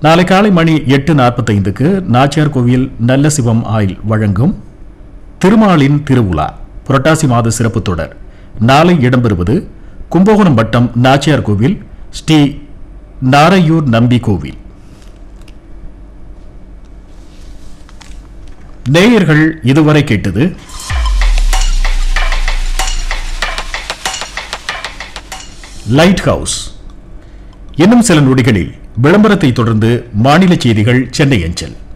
நாளை காலை மணி எட்டு நாற்பத்தைந்துக்கு நாச்சியார் கோவில் நல்ல சிவம் ஆயில் வழங்கும் திருமாலின் திருவுலா புரட்டாசி மாத சிறப்பு தொடர் நாளை இடம்பெறுவது கும்பகோணம் வட்டம் நாச்சியார் கோவில் ஸ்ரீ நாரையூர் நம்பி கோவில் நேயர்கள் இதுவரை கேட்டது லைட் ஹவுஸ் இன்னும் சில நொடிகளில் விளம்பரத்தை தொடர்ந்து மாநில செய்திகள் சென்னை அஞ்சல்